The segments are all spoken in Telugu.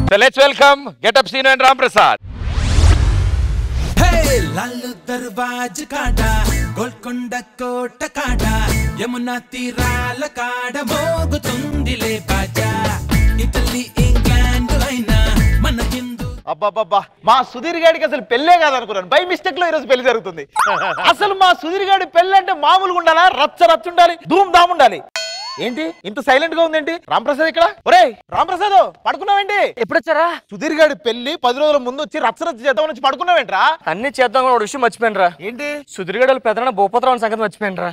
So let's welcome Get Up Sino and Ram Prasad. హే లాల్ దర్వాజ్ కాడ గోల్కొండ కోట కాడ యమునా తీరాల కాడ మోగుతుందిలే బాజా ఇటలీ ఇంగ్లాండ్ అయినా మన హిందూ అబ్బాబ్బా మా సుధీర్ గాడికి అసలు పెళ్ళే కాదనుకున్నాను బై మిస్టేక్ లో ఈరోజు పెళ్లి జరుగుతుంది అసలు మా సుధీర్ గాడి పెళ్ళి అంటే మామూలుగా ఉండాలా రచ్చ రచ్చ ఉండాలి ధూమ్ ధామ్ ఉండాలి ఏంటి ఇంత సైలెంట్ గా ఉందేంటి రాంప్రసాద్ ఇక్కడ ఒరే రాంప్రసాద్ పడుకున్నావేంటి ఎప్పుడు వచ్చారా సుధీర్ గాడి పెళ్లి పది రోజుల ముందు వచ్చి రచ్చ రచ్చ చేద్దామని వచ్చి పడుకున్నావేంట్రా అన్ని చేద్దాం కూడా ఒక విషయం మర్చిపోయినరా ఏంటి సుధీర్గడలు పెదన భూపతిరావు సంగతి మర్చిపోయినరా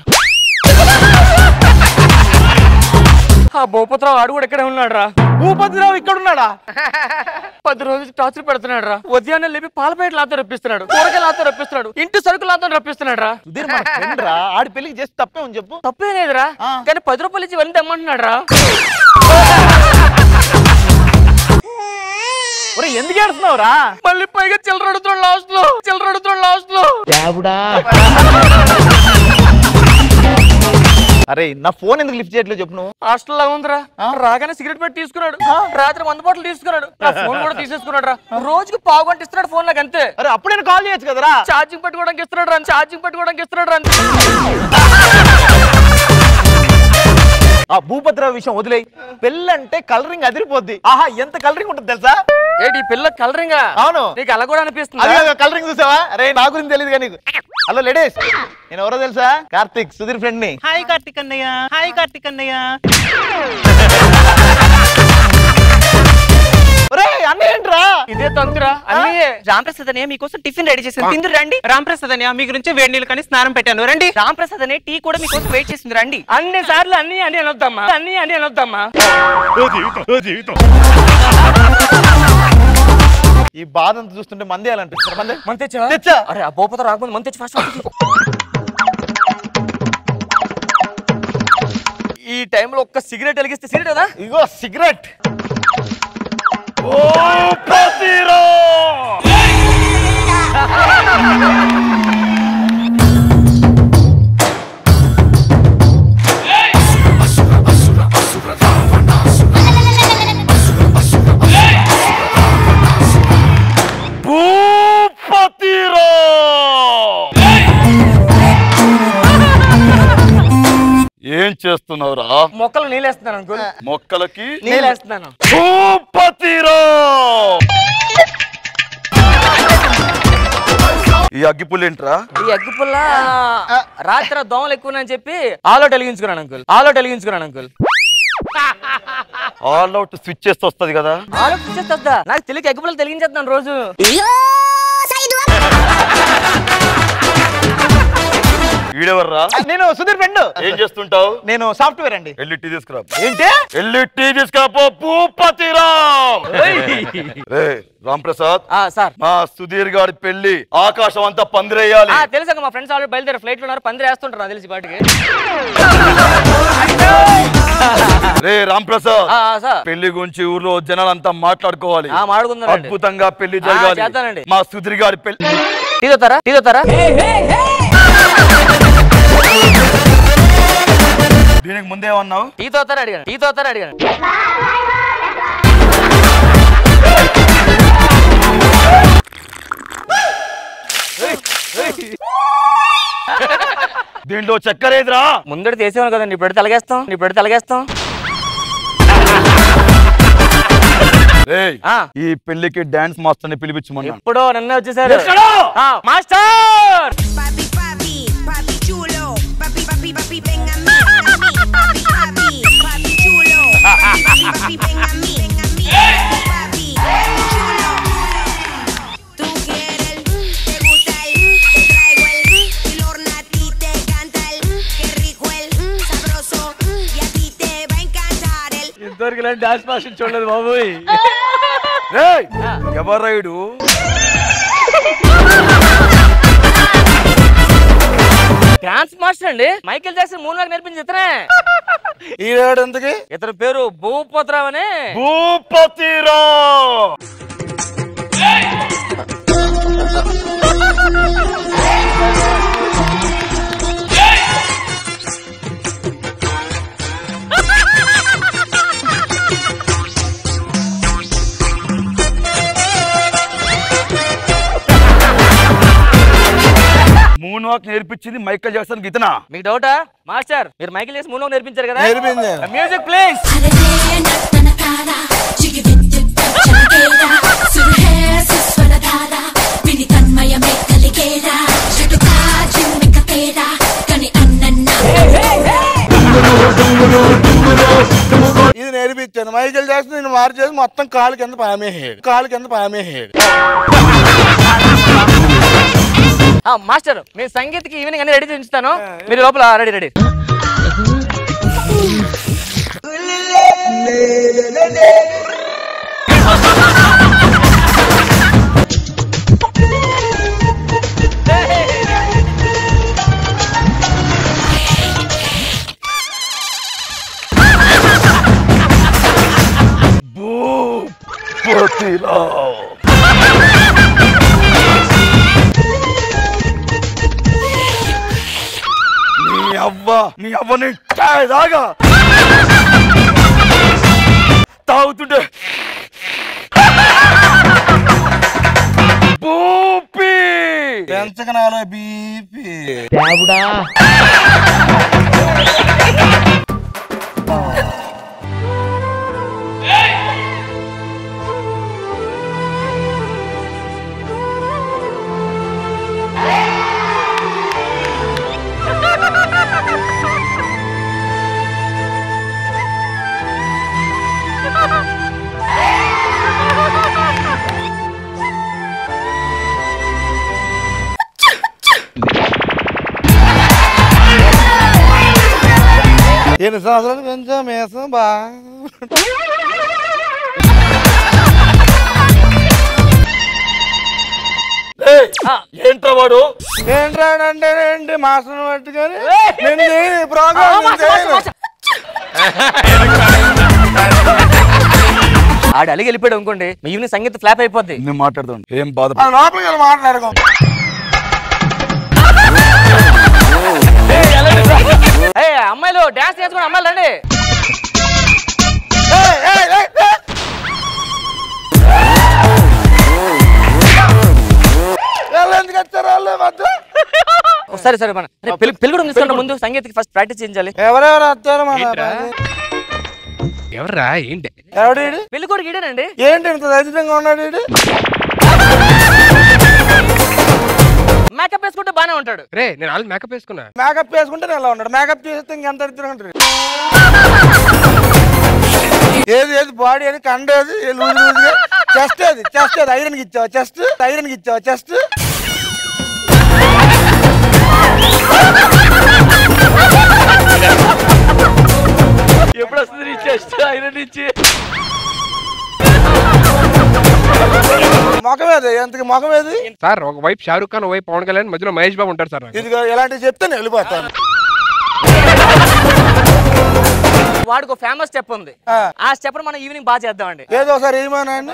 ఆ భూపతిరావు ఆడు కూడా ఇక్కడే ఉన్నాడు రా భూపతిరావు ఇక్కడ ఉన్నాడా పది రోజులు టార్చర్ పెడుతున్నాడు రా ఉదయాన్నే లేపి పాల ప్యాకెట్ లాతో రప్పిస్తున్నాడు కూరగాయలు లాతో రప్పిస్తున్నాడు ఇంటి సరుకు లాతో రప్పిస్తున్నాడు రా సుధీర్ మన ఫ్రెండ్ రా ఆడి పెళ్లికి చేసి తప్పే ఉంది చెప్పు తప్పే లేదురా ఆ. కానీ పది రూపాయలు ఇచ్చి ఇవన్నీ తెమ్మంటున్నాడు రా ఒరే ఎందుకు ఏడుస్తున్నావు రా మళ్ళీ పైగా చిల్లర అడుగుతాడు లాస్ట్ లో చిల్లర అడుగుతాడు లాస్ట్ లో అరే నా ఫోన్ ఎందుకు లిఫ్ట్ చేయట్లేదు చెప్పు నువ్వు హాస్టల్ లా ఉందిరా రాగానే సిగరెట్ పెట్టి తీసుకున్నాడు రాత్రి మందు బాటలు తీసుకున్నాడు నా ఫోన్ కూడా తీసేసుకున్నాడు రా రోజుకి పావు గంట ఇస్తున్నాడు ఫోన్ నాకు అంతే అరే అప్పుడే కాల్ చేయొచ్చు కదరా ఛార్జింగ్ పెట్టుకోవడానికి ఇస్తున్నాడు రా ఛార్జింగ్ పెట్టుకోవడానికి ఇస్తున్నాడు రా ఆ భూపతిరావు విషయం వదిలేయి పెళ్ళంటే కలరింగ్ అదిరిపోద్ది ఆహా ఎంత కలరింగ్ ఉంటుంది తెలుసా ఏంటి ఈ పిల్ల కలరింగ్ అవును. నీకు అలా కూడా అనిపిస్తుంది అది కలరింగ్ చూసావా అరే నా గురించి తెలియదు కానీ హలో లేడీస్ నేను ఎవరో తెలుసా కార్తిక్ సుధీర్ ఫ్రెండ్ ని హాయ్ కార్తిక్ అన్నయ్య హాయ్ కార్తిక్ అన్నయ్య ఒరే అన్న ఏంట్రా ఇదే తంతురా అన్నయ్యే రాంప్రసాద్ అన్నయ్య మీకోసం టిఫిన్ రెడీ చేశాను తిందు రండి రాంప్రసాద్ అన్నయ్య మీ గురించి వేడి నీళ్ళు కానీ స్నానం పెట్టాను రండి రాంప్రసాద్ అన్నయ్య టీ కూడా మీకోసం వెయిట్ చేసింది రండి అన్ని సార్లు అన్ని అని అనొద్దమ్మా అన్ని అని అనొద్దమ్మా ఈ బాధ అంతా చూస్తుంటే మంది అనిపిస్తారు మంది మన తెచ్చా తెచ్చా అరే ఆ భూపత రాకముందు మన తెచ్చి ఫస్ట్ ఈ టైంలో ఒక్క సిగరెట్ వెలిగిస్తే సిగరెట్ కదా ఇగో సిగరెట్ ఏం చేస్తున్నావురా మొక్కలు నీళ్ళేస్తున్నాను అంకుల్ మొక్కలకి నీళ్ళేస్తున్నాను భూపతిరా ఈ అగ్గిపుల్లేంట్రా ఈ అగ్గి పుల్ల రాత్రి దోమలు ఎక్కువ అని చెప్పి ఆలోట్ వెలిగించుకున్నాను అంకుల్ ఆలోట్ వెలిగించుకున్నాను అంకుల్ ఆల్ అవుట్ స్విచ్ చేస్తే వస్తుంది కదా ఆలోట్ ఇచ్చేస్తా నాకు తెలియక అగ్గి పుల్లలు తెలిగించేస్తున్నాను రోజు ఈడెవర్రా నేను సుధీర్ ఫ్రెండ్ ఏం చేస్తుంటావు నేను సాఫ్ట్వేర్ అండి వెళ్ళి టీ తీసుకురా ఏంటి వెళ్ళి టీ తీసుకురాపో భూపతిరామ్ రే రామ్ ప్రసాద్ ఆ సార్ మా సుధీర్ గారి పెళ్లి ఆకాశం అంతా పందిరేయాలి ఆ తెలుసా మా ఫ్రెండ్స్ ఆల్రెడీ బయలుదేరి ఫ్లైట్ లో ఉన్నారు పందిరి వేస్తుంటారు నాకు తెలిసి పాటికి రే రామ్ ప్రసాద్ ఆ, ఆ, సార్ పెళ్లి గురించి ఊర్లో జనాలంతా మాట్లాడుకోవాలి ఆ, మాట్లాడుకుందామండి. అద్భుతంగా పెళ్లి ఆ, జరగాలి చేద్దానండి. మా సుధీర్ గారి పెళ్లి తీదోతారా తీదోతారా దీనికి ముందేమన్నావు టీ తోతారా అడిగాను టీ తోతారా అడిగాను దీంట్లో చక్కెర ఏదిరా ముందడి తీసేవాను కదండి ఇప్పుడు తలగేస్తాం ఇప్పుడు తలగేస్తాం రేయ్, ఆ. ఈ పెళ్లికి డాన్స్ మాస్టర్ ని పిలిపించమన్నా ఎప్పుడో నిన్న వచ్చేసారు ఎక్కడో? ఆ, master Papi, papi, papi chulo. Papi, papi, papi, ven a mí, ven a mí. Papi, papi, papi chulo. Papi, papi, papi, ven a mí, ven a mí. Papi, papi chulo. Tú quieres el, te gusta el, te traigo el, y Lorna a ti te canta el, qué rico el, sabroso, y a ti te va a encantar el. ఇంతవరకు ఇలాంటి డాన్స్ మాస్టర్ చూడలేదు బాబోయ్ రేయ్, ఎవరైడు డాన్స్ మాస్టర్ అండి మైకేల్ జాక్సన్ మూడు నాకు నేర్పించి ఇతనే ఈడాడు ఎందుకు ఇతని పేరు భూపతిరావు అని భూపతిరామ్ మూన్ వాక్ నేర్పించింది మైకల్ జాక్సన్ గీతనా మీకు డౌటా మాస్టర్ మీరు మైకిల్ చేసి మూడు నేర్పించారు కదా నేర్పించాను. మ్యూజిక్ ప్లీజ్ అరదే నత్తన తార చిగివిద్దు చలికేరా సురహే సుస్వరధార విని తన్మయమే కలిగేరా జటుకా జిమ్మిక తేరా కని అన్నన్న ఇది నేర్పించాను మైకేల్ జాక్సన్ నేను మార్చేసి మొత్తం కాలు కింద పామేసాడు కాలు కింద పామేసాడు మాస్టర్ మీ సంగీత్కి ఈవినింగ్ అన్ని రెడీ చేయించుతాను మీరు లోపల రెడీ రెడీ భూపతిరా నీ అవ్వ నీ అవ్వని చాయ్ దాగా తాగుతుంటే భూపి పెంచక నాలో బీపీ ఎన్ని సంవత్సరాలు కొంచెం మేసం బా ఏయ్, ఏంట్రా వాడు ఏంట్రాడంటే ఏంటి మాస్టర్ పట్టుకొని నేను చేయను ఈ ప్రోగ్రామ్ నేను చేయను. ఆడు అలిగి వెళ్ళిపోయాడు అనుకోండి మీ ఈవినింగ్ సంగీత ఫ్లాప్ అయిపోద్ది నేను మాట్లాడుతాను ఏం బాధ ఆ లోపలికి వెళ్ళి మాట్లాడుకో ఏ అమ్మాయిలు డాన్స్ నేర్చుకుని అమ్మాయిలు రండి ఏయ్, ఏయ్, ఏయ్, ఏయ్. వాళ్ళు ఎందుకు వచ్చారు వాళ్ళు మధ్య ఓ, సరే సరే మన అరే, పెళ్లి పెళ్లి కూడా తీసుకుంటే ముందు సంగీతకి ఫస్ట్ ప్రాక్టీస్ చేయించాలి ఎవరెవరు వచ్చారు మన ఎవర్రా ఏంటి ఎవడు ఈడు? పెళ్లి కూడా గీడేనండి ఏంటి ఇంత దరిద్రంగా ఉన్నాడు ఈడు? మేకప్ వేసుకుంటే బానే ఉంటాడు రే నేను ఆల్రెడీ మేకప్ వేసుకున్నా మేకప్ వేసుకుంటే నేను ఎలా ఉన్నాడు మేకప్ చేస్తే ఇంకెంత దరిద్రంగా ఉంటాడు ఏది ఏది బాడీ ఏది కండ ఏది లూజ్ లూజ్గా చెస్ట్ ఏది చెస్ట్ ఏది ఐరన్కి ఇచ్చావా చెస్ట్ ఐరన్కి ఇచ్చావా చెస్ట్ ఎప్పుడు వస్తుంది నీ చెస్ట్ ఆయన నుంచి ముఖం ఏది ఎంతకి ముఖం ఏది సార్ ఒక వైపు షారూక్ ఖాన్ వైపు పవన్ కళ్యాణ్ మధ్యలో మహేష్ బాబు ఉంటారు సార్ నాకు. ఇదిగో ఇలాంటివి చెప్తే నేను వెళ్ళిపోతాను వాడికి ఫేమస్ స్టెప్ ఉంది ఆ. ఆ స్టెప్ మనం ఈవినింగ్ బాగా చేద్దామండి ఏదో ఒకసారి ఏమన్నా అండి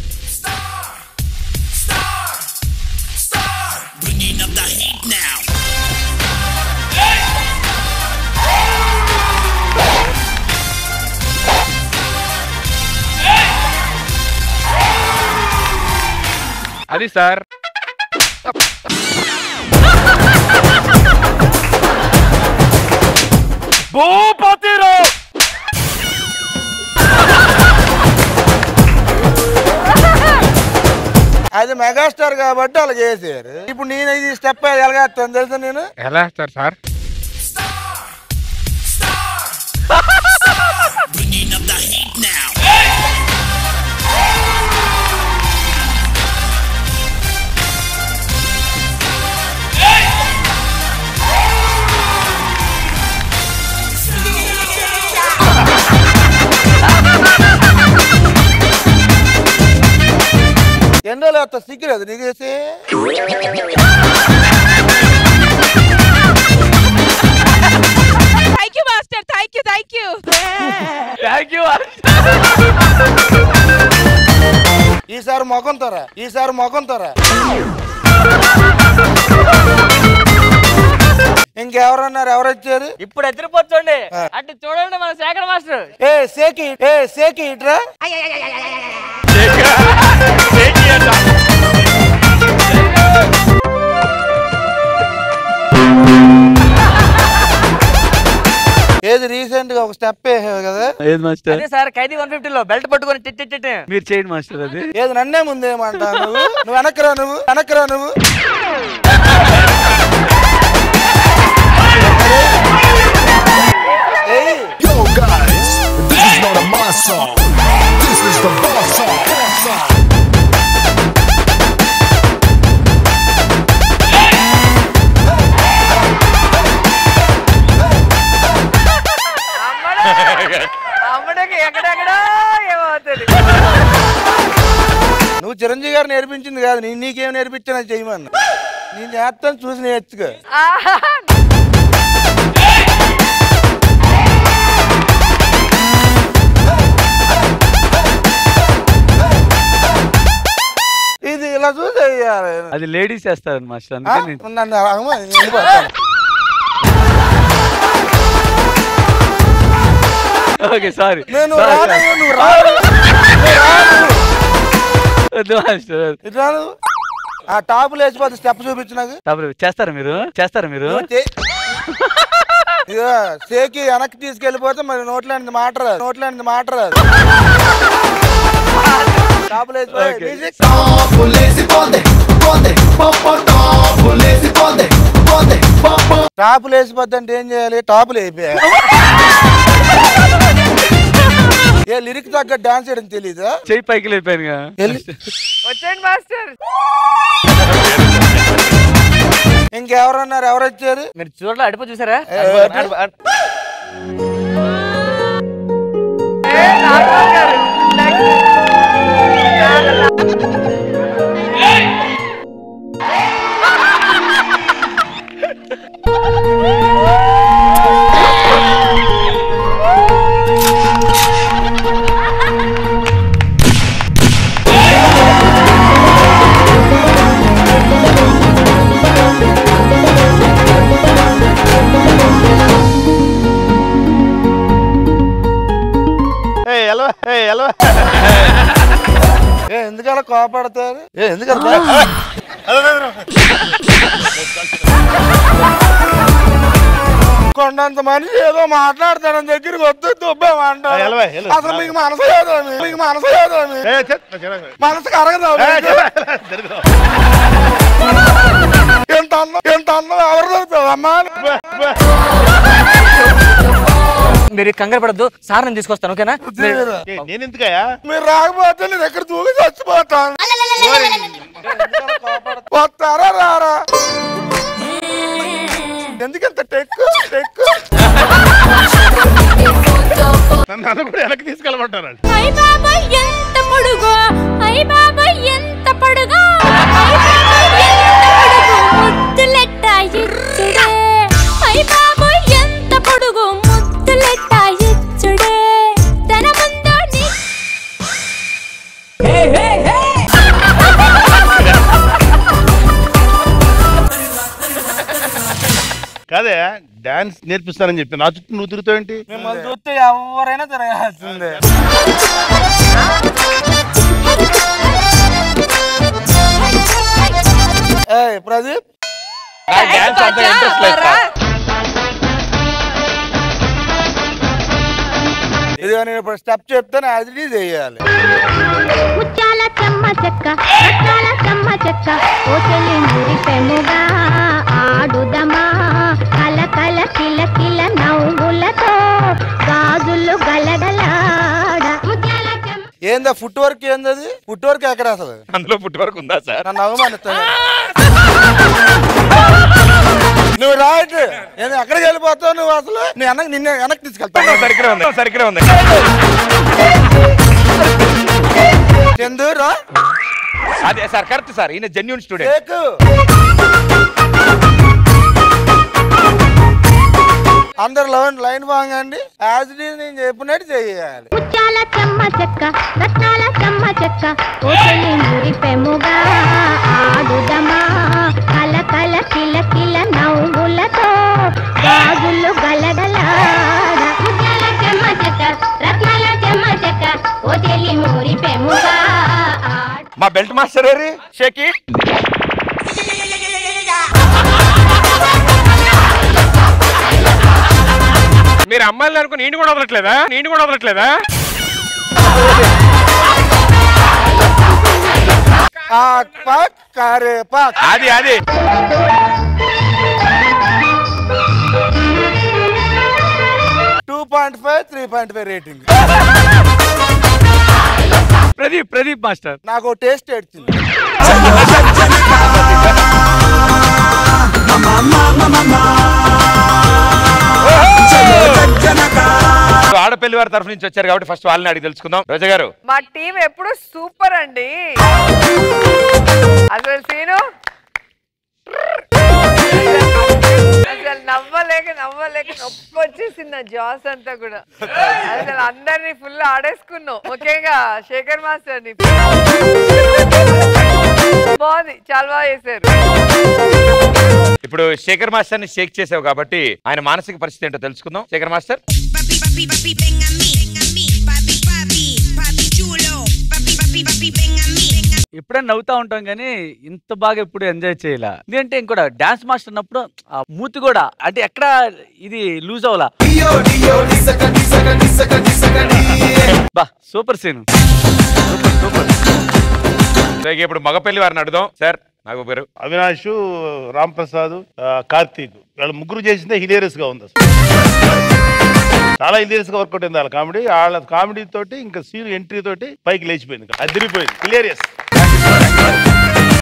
అది సార్ భూపతిరా అది మెగాస్టార్ కాబట్టి అలా చేశారు ఇప్పుడు నేను ఇది స్టెప్ ఎలాగేస్తాను తెలుసా నేను ఎలా వేస్తారు సార్ ఎన్ని రోజులు వేస్తా సిగ్గులేదు నీకు చేసి thank you master thank you thank you thank you ఈసారి ముఖం తర ఈసారి ముఖం తర ఇంకెవరన్నారు ఎవరు వచ్చారు ఇప్పుడు ఎత్తిరిపోతుండే అటు చూడండి మన శేఖర్ మాస్టర్ ఏ సేకి ఏ సేకి ఇట్రా ఏది రీసెంట్ గా ఒక స్టెప్ వేసావు కదా ఏది మాస్టర్ అదే సార్ ఖైదీ వన్ ఫిఫ్టీలో బెల్ట్ పట్టుకొని టిట్ టిట్ టిట్ మీరు చేయండి మాస్టర్ అది ఏది నన్నే ముందేమంటా నువ్వు నువ్వు వెనకరా నువ్వు వెనకరా నువ్వు ఏయ్ Yo guys, this is not a my song. This is the boss song. Boss song. అమ్మడికి ఎక్కడెక్కడో ఏమవుతుంది నువ్వు చిరంజీవి గారు నేర్పించింది కాదు నేను నీకేం నేర్పించాను చేయమన్నా నేను చేస్తాను చూసి నేర్చుకో ఇది ఇలా చూసి వేయాలి. అది లేడీస్ చేస్తారు మాస్టర్ ఆ? అందుకే నేను నన్ను అడగమా? నేను వెళ్ళిపోతాను. ఓకే సారీ నేను రాను నువ్వు రాను నువ్వు రాను. వద్దు మాస్టర్ ఇటు రాను ఆ టాపులు వేసిపోతే స్టెప్ చూపించు నాకు తప్పదు చేస్తారా మీరు చేస్తారా మీరు నువ్వు చే- ఇదిగో సేకి వెనక్కి తీసుకెళ్ళిపోతే మరి నోట్లాంటి మాట రాదు నోట్లాంటి మాట రాదు టాపులు వేసిపోయి Okay. మ్యూజిక్. టాపులు వేసిపోద్ది అంటే ఏం చేయాలి టాపులు అయిపోయా ఏ లిరిక్ తగ్గ డాన్స్ చేయడం తెలీదా చెయ్యి పైకి లేపానుగా వచ్చేయండి మాస్టర్ ఇంకెవరన్నారు ఎవరు వచ్చారు మీరు చూడలో అడుపు చూసారా ఏ, అడుపు, అడుపు. అడుపు. ఏ, నాగరాజు గారు, like- ఏ ఎలా ఏ ఎలా ఏ ఎందుకలా కోపడతారు ఏ ఎందుకంత కొండంత మనిషి ఏదో మాట్లాడతాడని దగ్గరికి వద్దు దుబ్బేమంటారు ఆ, ఎలవే, ఎలవే. అసలు మీకు మనసు లేదు మీకు మనసు లేదు ఏ, చెప్, చిరాకు. మనసుకు అరగదు ఏ, మీకు. చిరాకు. జరుగుతా. ఎంత అన్నం ఎంత అన్నం ఎవరు దొరుకుతుంది అమ్మా మీరు కంగారు పడద్దు సార్ నేను తీసుకొస్తాను ఓకేనా మీరు- ఏ, నేను ఎందుకయ్యా మీరు రాకపోతే నేను ఎక్కడ దూకి చచ్చిపోతాను వస్తారా రారా ఎందుకంత టెక్కు టెక్కు నన్ను నన్ను కూడా వెనక్కి తీసుకెళ్ళమంటారు అయ్ బాబాయ్ ఎంత పొడుగో అయ్ బాబాయ్ ఎంత పొడుగో అయ్ బాబాయ్ ఎంత పొడుగు ముద్దులెట్ట ఇచ్చుడే అయ్ బాబాయ్ ఎంత పొడుగు ముద్దులెట్ట ఇచ్చుడే తన ముందు నీ కాదే డాన్స్ నేర్పిస్తానని చెప్పి నా చుట్టూ నువ్వు తిరుగుతావేంటి మిమ్మల్ని చూస్తే ఎవరైనా తిరగాల్సిందే ఏయ్ ప్రదీప్ డాన్స్ అంత ఇంట్రెస్ట్ లేదు సార్. ఇదిగో నేను ఇప్పుడు స్టెప్ చెప్తాను అది చేయాలి ముత్యాల చెమ్మ చెక్క రత్నాల చెమ్మ చెక్క ఓ చెల్లి మురిపెముగా ఆడుదమా కల కల కిల కిల నవ్వులతో గాజులు గలగలాడ ముత్యాల చెమ్మ ఏందా ఫుట్ వర్క్ ఏందది ఫుట్ వర్క్ ఎక్కడ అసలు అందులో పుట్టి వరకు ఉందా సార్ నన్ను అవమానిస్తాను నువ్వు రైట్ నేను ఎక్కడికి వెళ్ళిపోతావు నువ్వు అసలు నీ అన్న నిన్న వెనక్కి తీసుకెళ్తాను సరిగ్గా ఉంది సరిగ్గా ఉంది చందు రా అదే సార్ కరెక్ట్ సార్ ఈయన జెన్యున్ స్టూడెంట్ టేకు అందరు లైన్ లైన్ వాంగండి యాజ్ ఇట్ ఈజ్ నేను చెప్పినట్టు చెయ్యాలి ముత్యాల చెమ్మ చెక్క రత్నాల చెమ్మ చెక్క ఓ చెల్లి మురిపెముగా ఆడుదమా కల కల కిల కిల నవ్వులతో గాజులు గలగలాడ ముత్యాల చెమ్మ చెక్క రత్నాల చెమ్మ చెక్క ఓ చెల్లి మురిపెముగా ఆడు మా బెల్ట్ మాస్టర్ ఏరి షేకి మీరు అమ్మాయిలు అనుకుని నేను కూడా వదలట్లేదా నేను కూడా వదలట్లేదా పాక్ పాక్ కారే పాక్ అది అది two point five three point five rating Pradeep Pradeep master నాకు టేస్ట్ ఏడ్చింది ఆడపల్లి వారి తరఫు నుంచి వచ్చారు కాబట్టి ఫస్ట్ వాళ్ళని అడిగి తెలుసుకుందాం రోజా గారు మా టీం ఎప్పుడు సూపర్ అండి అసలు సీను అసలు నవ్వలేక నవ్వలేక నొప్పి వచ్చేసింది నా జాస్ అంతా కూడా అసలు అందరినీ ఫుల్ ఆడేసుకున్నాం ముఖ్యంగా శేఖర్ మాస్టర్ ని బాగుంది చాలా బాగా చేశారు ఇప్పుడు శేఖర్ మాస్టర్ ని షేక్ చేసావు కాబట్టి ఆయన మానసిక పరిస్థితి ఏంటో తెలుసుకుందాం Shekhar master Papi, papi, ven a mí, ven a mí, papi, papi, papi chulo, papi, papi, papi, ven a mí, ven a mí. ఎప్పుడైనా నవ్వుతా ఉంటాం కానీ ఇంత బాగా ఎప్పుడు ఎంజాయ్ చేయలే ఎందుకంటే ఇంకోటి డాన్స్ మాస్టర్ అన్నప్పుడు ఆ మూతి కూడా అంటే ఎక్కడ ఇది లూజ్ అవ్వాలా బా సూపర్ సీన్ సో ఇక ఇప్పుడు మగపల్లి వారిని అడుగుదాం సార్ నాకు పేరు అవినాష్ రామ్ ప్రసాద్ ఆ, కార్తీక్ వీళ్ళ ముగ్గురు చేసిందే హిలేరియస్ గా ఉంది అసలు చాలా హిలేరియస్ గా వర్కౌట్ అయింది వాళ్ళ కామెడీ వాళ్ళ కామెడీ తోటి ఇంకా సీన్ ఎంట్రీ తోటి పైకి లేచిపోయింది అదిరిపోయింది హిలేరియస్